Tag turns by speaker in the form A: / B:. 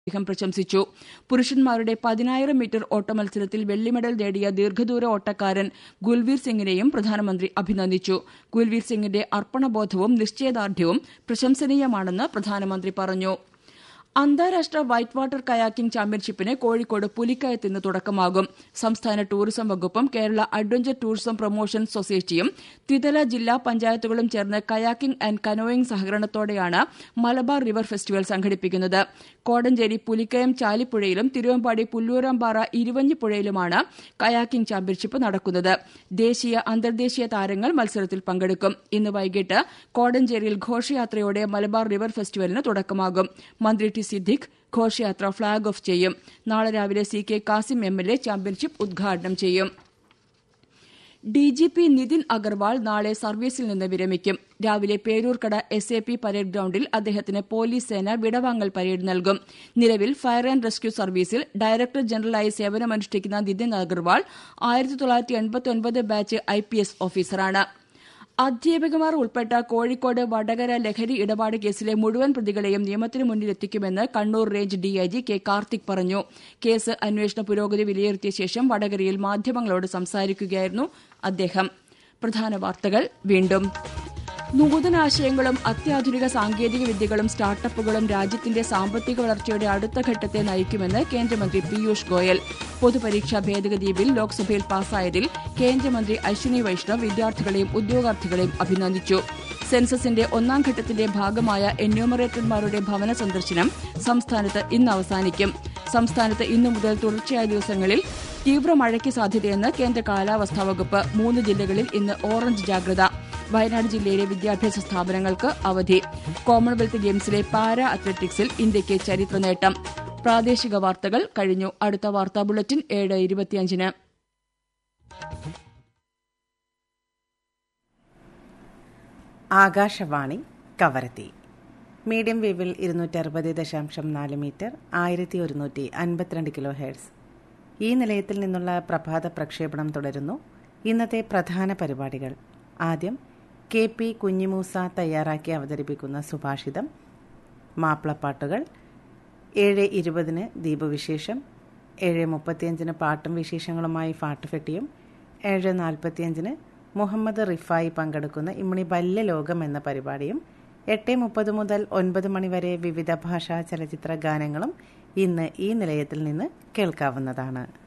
A: അദ്ദേഹം പ്രശംസിച്ചു പുരുഷന്മാരുടെ പതിനായിരം മീറ്റർ ഓട്ടമത്സരത്തിൽ വെള്ളി മെഡൽ നേടിയ ദീർഘദൂര ഓട്ടക്കാരൻ ഗുൽവീർ സിംഗിനെയും പ്രധാനമന്ത്രി അഭിനന്ദിച്ചു ഗുൽവീർ സിംഗിന്റെ അർപ്പണബോധവും നിശ്ചയദാർഢ്യവും പ്രശംസനീയമാണെന്ന് പ്രധാനമന്ത്രി പറഞ്ഞു അന്താരാഷ്ട്ര വൈറ്റ് വാട്ടർ കയാക്കിംഗ് ചാമ്പ്യൻഷിപ്പിന് കോഴിക്കോട് പുലിക്കയത്ത് ഇന്ന് തുടക്കമാകും സംസ്ഥാന ടൂറിസം വകുപ്പും കേരള അഡ്വഞ്ചർ ടൂറിസം പ്രൊമോഷൻ സൊസൈറ്റിയും ത്രിതല ജില്ലാ പഞ്ചായത്തുകളും ചേർന്ന് കയാക്കിംഗ് ആൻഡ് കനോയിംഗ് സഹകരണത്തോടെയാണ് മലബാർ റിവർ ഫെസ്റ്റിവൽ സംഘടിപ്പിക്കുന്നത് കോടഞ്ചേരി പുലിക്കയം ചാലിപ്പുഴയിലും തിരുവമ്പാടി പുല്ലൂരാമ്പാറ ഇരുവഞ്ഞിപ്പുഴയിലുമാണ് കയാക്കിംഗ് ചാമ്പ്യൻഷിപ്പ് നടക്കുന്നത് ദേശീയ അന്തർദേശീയ താരങ്ങൾ മത്സരത്തിൽ പങ്കെടുക്കും ഇന്ന് വൈകിട്ട് കോടഞ്ചേരിയിൽ ഘോഷയാത്രയോടെ മലബാർ റിവർ ഫെസ്റ്റിവലിന് തുടക്കമാകും മന്ത്രി ടി സിദ്ദിഖ് ഘോഷയാത്ര ഫ്ളാഗ് ഓഫ് ചെയ്യും നാളെ രാവിലെ C K Kasim M L A championship ഉദ്ഘാടനം ചെയ്യും D G P Nitin Agarwal നാളെ സർവീസിൽ നിന്ന് വിരമിക്കും രാവിലെ Peroorkada S A P parade ഗ്രൌണ്ടിൽ അദ്ദേഹത്തിന് പോലീസ് സേന വിടവാങ്ങൽ പരേഡ് നൽകും നിലവിൽ ഫയർ ആൻഡ് റെസ്ക്യൂ സർവീസിൽ ഡയറക്ടർ ജനറലായി സേവനമനുഷ്ഠിക്കുന്ന നിതിൻ അഗർവാൾ ആയിരത്തി തൊള്ളായിരത്തി എൺപത്തി ബാച്ച് ഐ പി എസ് ഓഫീസറാണ് അധ്യാപകമാർ ഉൾപ്പെട്ട കോഴിക്കോട് വടകര ലഹരി ഇടപാട് കേസിലെ മുഴുവൻ പ്രതികളെയും നിയമത്തിന് മുന്നിലെത്തിക്കുമെന്ന് Kannur range DIG K Karthik പറഞ്ഞു കേസ് അന്വേഷണ പുരോഗതി വിലയിരുത്തിയ ശേഷം വടകരയിൽ മാധ്യമങ്ങളോട് സംസാരിക്കുകയായിരുന്നു അദ്ദേഹം പ്രധാന വാർത്തകൾ വീണ്ടും നൂതനാശയങ്ങളും അത്യാധുനിക സാങ്കേതിക വിദ്യകളും സ്റ്റാർട്ടപ്പുകളും രാജ്യത്തിന്റെ സാമ്പത്തിക വളർച്ചയുടെ അടുത്ത ഘട്ടത്തെ നയിക്കുമെന്ന് കേന്ദ്രമന്ത്രി പീയൂഷ് ഗോയൽ പൊതുപരീക്ഷാ ഭേദഗതി ബിൽ ലോക്സഭയിൽ പാസായതിൽ കേന്ദ്രമന്ത്രി അശ്വിനി വൈഷ്ണവ് വിദ്യാർത്ഥികളെയും ഉദ്യോഗാർത്ഥികളെയും അഭിനന്ദിച്ചു സെൻസസിന്റെ ഒന്നാം ഘട്ടത്തിന്റെ ഭാഗമായ എന്യൂമറേറ്റർമാരുടെ ഭവന സന്ദർശനം സംസ്ഥാനത്ത് ഇന്ന് അവസാനിക്കും സംസ്ഥാനത്ത് ഇന്നു മുതൽ തുടർച്ചയായ ദിവസങ്ങളിൽ തീവ്ര മഴയ്ക്ക് സാധ്യതയെന്ന് കേന്ദ്ര കാലാവസ്ഥാ വകുപ്പ് മൂന്ന് ജില്ലകളിൽ ഇന്ന് ഓറഞ്ച് ജാഗ്രത വയനാട് ജില്ലയിലെ വിദ്യാഭ്യാസ സ്ഥാപനങ്ങൾക്ക് അവധി കോമൺവെൽത്ത് ഗെയിംസിലെ പാരാ അത്ലറ്റിക്സിൽ ഇന്ത്യയ്ക്ക് ചരിത്ര നേട്ടം പ്രാദേശിക വാർത്തകൾ കഴിഞ്ഞു അടുത്ത വാർത്താ ബുള്ളറ്റിൻ ഏഴ് ഇരുപത്തിയഞ്ചിന്
B: ആകാശവാണി കവരത്തി മീഡിയം വേവിൽ ഇരുന്നൂറ്റി അറുപത് ദശാംശം നാല് മീറ്റർ ആയിരത്തി ഒരുന്നൂറ്റി അൻപത്തിരണ്ട് കിലോ ഹെർട്സ് ഈ നിലയത്തിൽ നിന്നുള്ള പ്രഭാത പ്രക്ഷേപണം തുടരുന്നു ഇന്നത്തെ പ്രധാന പരിപാടികൾ ആദ്യം കെ പി കുഞ്ഞിമൂസ തയ്യാറാക്കി അവതരിപ്പിക്കുന്ന സുഭാഷിതം മാപ്പിളപ്പാട്ടുകൾ ഏഴ് ഇരുപതിന് ദീപവിശേഷം ഏഴ് മുപ്പത്തിയഞ്ചിന് പാട്ടും വിശേഷങ്ങളുമായി ഫാട്ടുഫെട്ടിയും ഏഴ് നാൽപ്പത്തിയഞ്ചിന് മുഹമ്മദ് റിഫായി പങ്കെടുക്കുന്ന ഇമ്മണി ബല്യ ലോകം എന്ന പരിപാടിയും എട്ട് മുപ്പത് മുതൽ ഒൻപത് മണിവരെ വിവിധ ഭാഷാ ചലച്ചിത്ര ഗാനങ്ങളും ഇന്ന് ഈ നിലയത്തിൽ നിന്ന് കേൾക്കാവുന്നതാണ്